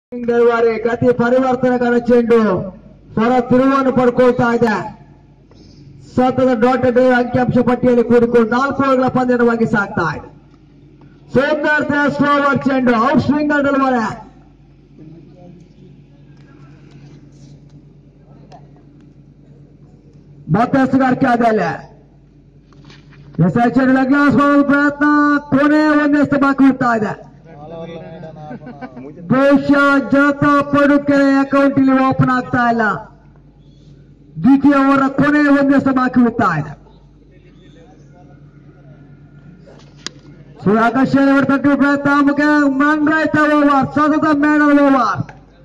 Delivery ಗತಿ ಪರಿವರ್ತನೆಗಳ ಚೆಂಡು ಹೊರ ತಿರುವನ್ನು ಪಡ್ಕೊಳ್ತಾ ಇದೆ ಸತತ ಡಾಟ್ ಡೇ ಅಂಕಿಅಂಶ ಪಟ್ಟಿಯಲ್ಲಿ ಕೂಡಿಕೊಂಡು ನಾಲ್ಕು ಓವರ್ಗಳ ಪಂದ್ಯವಾಗಿ ಸಾಗ್ತಾ ಇದೆ ಸೋಮನಾಥ್ ಸ್ಲೋವರ್ ಚೆಂಡು ಔಟ್ ಸ್ವಿಂಗ್ ಡೆಲಿವರಿ ಮಧ್ಯಸ್ಥಗಾರಿಕೆ ಆದಲ್ಲಿ ಎಸ್ ಎಚ್ ಗ್ಲಾಸ್ ಮಾಡುವ ಪ್ರಯತ್ನ ಕೊನೆ ಒಂದೆಷ್ಟು ಬಾಕಿ ಇರ್ತಾ ಇದೆ ಬಹುಶಃ ಜನತಾ ಪಡುಕೆರೆ ಅಕೌಂಟ್ ಇಲ್ಲಿ ಓಪನ್ ಆಗ್ತಾ ಇಲ್ಲ ದ್ವಿತೀಯ ಅವರ ಕೊನೆ ಒಂದೆಷ್ಟು ಬಾಕಿ ಇರ್ತಾ ಇದೆ ಸುಧಾಕರ್ಷಣೆ ಹೊರತಟ್ಟು ಪ್ರಯತ್ನ ಮುಖ್ಯ ಮಂಡ್ರಾಯ್ತ ಓವರ್ ಸತತ ಮೇಡಲ್ ಓವರ್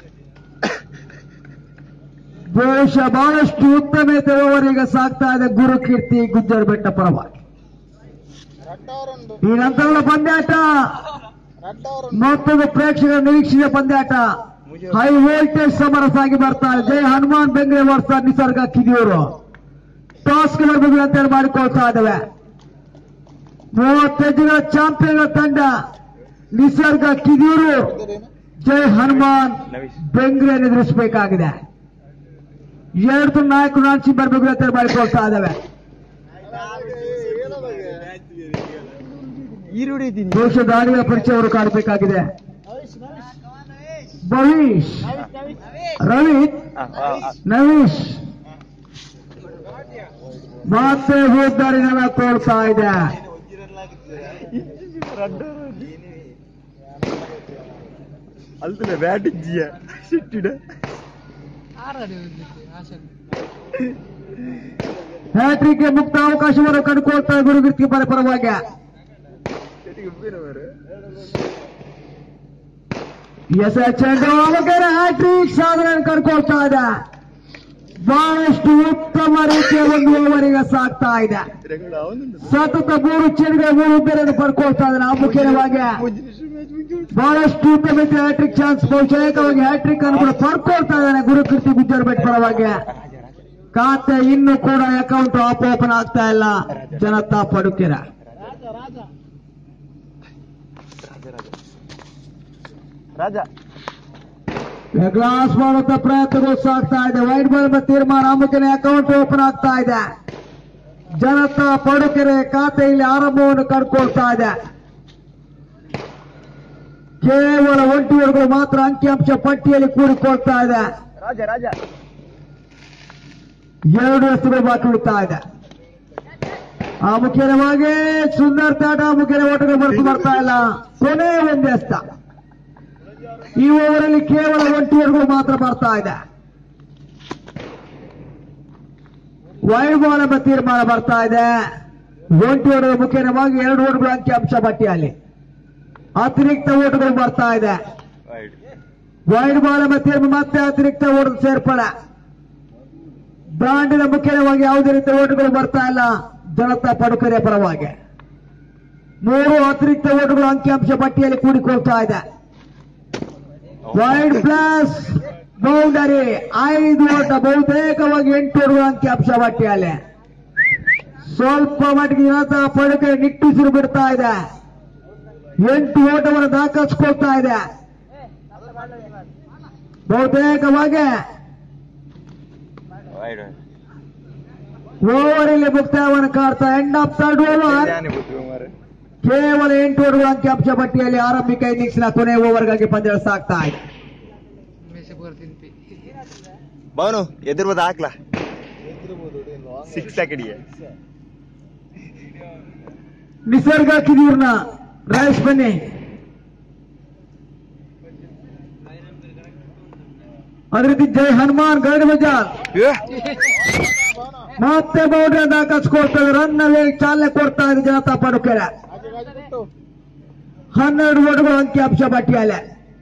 ಬಹುಶಃ ಬಹಳಷ್ಟು ಉತ್ತಮತೆ ಓವರ್ ಈಗ ಸಾಗ್ತಾ ಇದೆ ಗುರುಕೀರ್ತಿ ಗುಜ್ಜರ್ ಬೆಟ್ಟ ಪರವಾಗಿ ಈ ನಂತರದ ಪಂದ್ಯಾಟ ಮತ್ತೊಂದು ಪ್ರೇಕ್ಷಕರ ನಿರೀಕ್ಷೆಯ ಪಂದ್ಯಾಟ ಹೈ ವೋಲ್ಟೇಜ್ ಸಮರ ಸಾಗಿ ಬರ್ತಾರೆ ಜೈ ಹನುಮಾನ್ ಬೆಂಗ್ರೆ ವರ್ಷ ನಿಸರ್ಗ ಕಿದಿಯೂರು ಟಾಸ್ ಬರ್ಬೇಕು ಅಂತ ಹೇಳಿ ಮಾಡಿಕೊಳ್ತಾ ಇದ್ದೇವೆ ಮೂವತ್ತೈದು ಚಾಂಪಿಯನ್ ತಂಡ ನಿಸರ್ಗ ಕಿದಿಯೂರು ಜೈ ಹನುಮಾನ್ ಬೆಂಗ್ರೆ ಎದುರಿಸಬೇಕಾಗಿದೆ ಎರಡು ನಾಯಕರು ನಾಚಿ ಬರ್ಬೇಕು ಅಂತ ಹೇಳಿ ಮಾಡಿಕೊಳ್ತಾ ಇದ್ದೇವೆ ಈರುಡಿದ್ದೀನಿ ಬಹುಶಃ ದಾರಿಯ ಪರಿಚಯ ಅವರು ಕಾಣಬೇಕಾಗಿದೆ ಭವೀಶ್ ರವಿ ನವೀಶ್ ಮತ್ತೆ ಹೋದ್ದಾರಿನ ತೋರ್ತಾ ಇದೆ ಅಲ್ತಲ್ಲ ಬ್ಯಾಟ್ ಇಜ್ಜಿಯ ಸಿಟ್ಟಿಡ ಹ್ಯಾಟ್ರಿಕ್ಗೆ ಮುಕ್ತ ಅವಕಾಶವನ್ನು ಕಂಡುಕೊಳ್ತಾ ಗುರುಗಿರ್ತಿ ಪರ ಪರವಾಗಿ ಎಸ್ ಎಚ್ ಹ್ಯಾಟ್ರಿಕ್ ಸಾಧನೆ ಕಂಡುಕೊಳ್ತಾ ಇದೆ ಬಹಳಷ್ಟು ಉತ್ತಮ ರೀತಿಯ ಒಂದು ಓವರಿಗೆ ಸಾಗ್ತಾ ಇದೆ ಸತತ ಮೂರು ಚೆಂಡುಗಳ ಮೂರು ಬೇರೆ ಪಡ್ಕೊಳ್ತಾ ಇದ್ದಾನೆ ಆ ಮುಖ್ಯವಾಗಿ ಬಹಳಷ್ಟು ಉತ್ತಮ ಹ್ಯಾಟ್ರಿಕ್ ಚಾನ್ಸ್ ಬಹುಶೇಕವಾಗಿ ಹ್ಯಾಟ್ರಿಕ್ ಅನ್ನು ಕೂಡ ಪಡ್ಕೊಳ್ತಾ ಇದ್ದಾನೆ ಗುರುಕೀರ್ತಿ ಗುಜ್ಜರ್ ಬೆಟ್ ಪರವಾಗಿ ಖಾತೆ ಇನ್ನು ಕೂಡ ಅಕೌಂಟ್ ಆಪ್ ಓಪನ್ ಆಗ್ತಾ ಇಲ್ಲ ಜನತಾ ಪಡುಕೆರ ರಾಜ ಗ್ಲಾಸ್ ಮಾಡುವಂತ ಪ್ರಯತ್ನಗಳು ಸಾಗ್ತಾ ಇದೆ ವೈಟ್ ಬಾಲ್ ತೀರ್ಮಾನ ಅಮ್ಮಕಿನ ಅಕೌಂಟ್ ಓಪನ್ ಆಗ್ತಾ ಇದೆ ಜನತಾ ಪಡುಕೆರೆ ಖಾತೆಯಲ್ಲಿ ಆರಂಭವನ್ನು ಕಂಡುಕೊಳ್ತಾ ಇದೆ ಕೇವಲ ಒಂಟಿಯವರುಗಳು ಮಾತ್ರ ಅಂಕಿಅಂಶ ಪಟ್ಟಿಯಲ್ಲಿ ಕೂಡಿಕೊಳ್ತಾ ಇದೆ ರಾಜ ರಾಜ ಎರಡು ಎಸ್ತುಗಳು ಬಾಕಿ ಉಳಿತಾ ಇದೆ ಆ ಮುಖ್ಯವಾಗಿ ಸುಂದರ್ ತಾಟ ಮುಖ್ಯನ ಓಟಗಳು ಬರ್ತು ಬರ್ತಾ ಇಲ್ಲ ಕೊನೆ ಒಂದು ಎಸ್ತ ಈ ಓವರಲ್ಲಿ ಕೇವಲ ಒಂಟಿಯರ್ಗಳು ಮಾತ್ರ ಬರ್ತಾ ಇದೆ ವೈಡ್ ಬಾಲ್ ಎಂಬ ತೀರ್ಮಾನ ಬರ್ತಾ ಇದೆ ಒಂಟಿ ಓಟದ ಮುಖ್ಯವಾಗಿ ಎರಡು ಓಟಗಳು ಅಂಕಿಅಂಶ ಪಟ್ಟಿಯಲ್ಲಿ ಅತಿರಿಕ್ತ ಓಟಗಳು ಬರ್ತಾ ಇದೆ ವೈಡ್ ಬಾಲ್ ಎಂಬ ತೀರ್ಮಾನ ಮತ್ತೆ ಅತಿರಿಕ್ತ ಓಟದ ಸೇರ್ಪಡೆ ಬ್ರಾಂಡಿನ ಮುಖ್ಯವಾಗಿ ಯಾವುದೇ ರೀತಿಯ ಓಟುಗಳು ಬರ್ತಾ ಇಲ್ಲ ಜನತಾ ಪಡುಕರೆ ಪರವಾಗಿ ಮೂರು ಅತಿರಿಕ್ತ ಓಟುಗಳು ಅಂಕಿಅಂಶ ಪಟ್ಟಿಯಲ್ಲಿ ಕೂಡಿಕೊಳ್ತಾ ಇದೆ ವೈಡ್ ಪ್ಲಸ್ ಬೌಂಡರಿ ಐದು ಓಟ ಬಹುತೇಕವಾಗಿ ಎಂಟು ಓಟುಗಳು ಅಂಕಿಅಂಶ ಪಟ್ಟಿಯಲ್ಲಿ ಸ್ವಲ್ಪ ಮಟ್ಟಿಗೆ ಜನತಾ ಪಡುಕರೆ ನಿಟ್ಟುಸಿರು ಬಿಡ್ತಾ ಇದೆ ಎಂಟು ಓಟವನ್ನು ದಾಖಲಿಸ್ಕೊಳ್ತಾ ಇದೆ ಬಹುತೇಕವಾಗಿ ಓವರ್ ಇಲ್ಲಿ ಮುಕ್ತಾಯವನ್ನು ಕಾಡ್ತಾ ಎಂಡ್ ಆಫ್ ಥರ್ಡ್ ಓವರ್ ಕೇವಲ ಎಂಟು ಓವರ್ಗಳ ಅಂಕಿಅಂಶ ಪಟ್ಟಿಯಲ್ಲಿ ಆರಂಭಿಕ ಇನ್ನಿಂಗ್ಸ್ನ ಕೊನೆ ಓವರ್ಗಾಗಿ ಪಂದ್ಯ ಸಾಗ್ತಾ ಇದೆ ಭವನು ಎದುರ್ಬೋದು ಹಾಕ್ಲಾ ಸಿಕ್ಸ್ ಹಾಕಿಡಿಯ ನಿಸರ್ಗ ಕಿದೀರ್ನ ರೈಸ್ ಬನ್ನಿ ಅದೇ ರೀತಿ ಜೈ ಹನುಮಾನ್ ಗರಡಿ ಬಜಾರ್ ಮತ್ತೆ ಬೌಂಡ್ರಿ ದಾಖಲಿಸ್ಕೊಳ್ತಾ ರನ್ ನಲ್ಲಿ ಚಾಲನೆ ಕೊಡ್ತಾ ಇದೆ ಜನತಾ ಪಡುಕೆರೆ ಹನ್ನೆರಡು ಓಟುಗಳು ಅಂಕಿಅಂಶ ಪಟ್ಟಿಯಲ್ಲಿ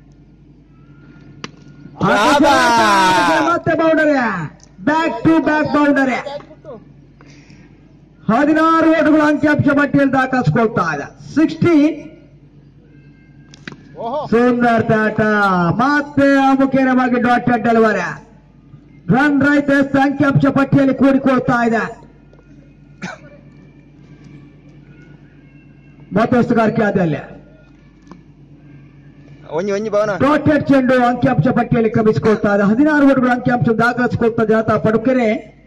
ರಾಧಾ! ಮತ್ತೆ boundary back to back boundary ಹದಿನಾರು ಓಟುಗಳು ಅಂಕಿಅಂಶ ಪಟ್ಟಿಯಲ್ಲಿ ದಾಖಲಿಸ್ಕೊಳ್ತಾ ಇದೆ ಸಿಕ್ಸ್ಟಿ ಸುಂದರ್ ತಾಟ ಮತ್ತೆ ಅಮುಖೇನವಾಗಿ ಡಾಟ್ ಡೆಲಿವರಿ ರನ್ ರೈತ ಅಂಕಿಅಂಶ ಪಟ್ಟಿಯಲ್ಲಿ ಕೂಡಿಕೊಳ್ತಾ ಇದೆ ಮತ್ತಷ್ಟು ಗಾರಿಕೆ ಆದಲ್ಲಿ ಒಂಜಿ ಒಂಜಿ ಭವನ ಡಾಟೆಡ್ ಚೆಂಡು ಅಂಕಿಅಂಶ ಪಟ್ಟಿಯಲ್ಲಿ ಕ್ರಮಿಸಿಕೊಳ್ತಾ ಇದೆ ಹದಿನಾರು ಓಟುಗಳು ಅಂಕಿಅಂಶ ದಾಖಲಿಸಿಕೊಳ್ತಾ ಜನತಾ ಪಡುಕೆರೆ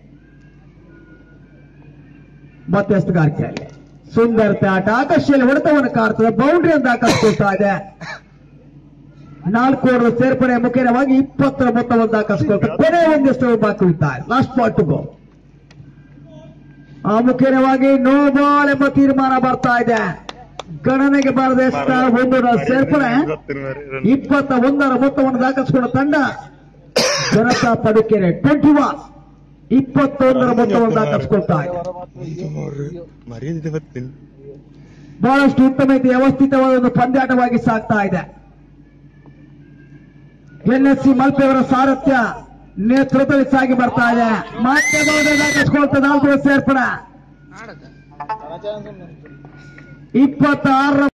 ಮಧ್ಯಸ್ಥಗಾರಿಕೆಯಲ್ಲಿ ಸುಂದರತೆ ಆಟ ಆಕಾಶದಲ್ಲಿ ಹೊಡೆತವನ್ನು ಕಾಡ್ತದೆ ಬೌಂಡ್ರಿಯನ್ನು ದಾಖಲಿಸಿಕೊಳ್ತಾ ಇದೆ ನಾಲ್ಕು ಓವರ್ ಸೇರ್ಪಡೆ ಮುಖೇನವಾಗಿ ಇಪ್ಪತ್ತರ ಮೊತ್ತವನ್ನು ದಾಖಲಿಸಿಕೊಳ್ತಾರೆ ಕೊನೆ ಒಂದಷ್ಟು ಬಾಕಿ ಉಳಿತಾರೆ ಲಾಸ್ಟ್ ಬಾಲ್ ಟು ಗೋ ಆ ಮುಖೇನವಾಗಿ ನೋ ಬಾಲ್ ಎಂಬ ತೀರ್ಮಾನ ಬರ್ತಾ ಇದೆ ಗಣನೆಗೆ ಬಾರದೆ ಒಂದು run ಸೇರ್ಪಡೆ ಇಪ್ಪತ್ತ ಒಂದರ ಮೊತ್ತವನ್ನು ದಾಖಲಿಸಿಕೊಂಡ ತಂಡ ಜನತಾ ಪಡುಕೆರೆ ಟ್ವೆಂಟಿ ಒನ್ ಇಪ್ಪತ್ತೊಂದರ ಮೊತ್ತವನ್ನು ದಾಖಲಿಸಿಕೊಳ್ತಾ ಇದೆ ಮರ್ಯಾದೆ ಬರ್ತೀನಿ ಬಹಳಷ್ಟು ಉತ್ತಮ ರೀತಿ ವ್ಯವಸ್ಥಿತವಾದ ಒಂದು ಪಂದ್ಯಾಟವಾಗಿ ಸಾಗ್ತಾ ಇದೆ ಎನ್ಎಸ್ಸಿ ಮಲ್ಪೆಯವರ ಸಾರಥ್ಯ ನೇತೃತ್ವದಲ್ಲಿ ಸಾಗಿ ಬರ್ತಾ ಇದೆ ಮತ್ತೆ ಮೌಲ್ಯ ದಾಖಲಿಸಿಕೊಳ್ತಾ ನಾಲ್ಕು ಸೇರ್ಪಡೆ ಇಪ್ಪತ್ತಾರರ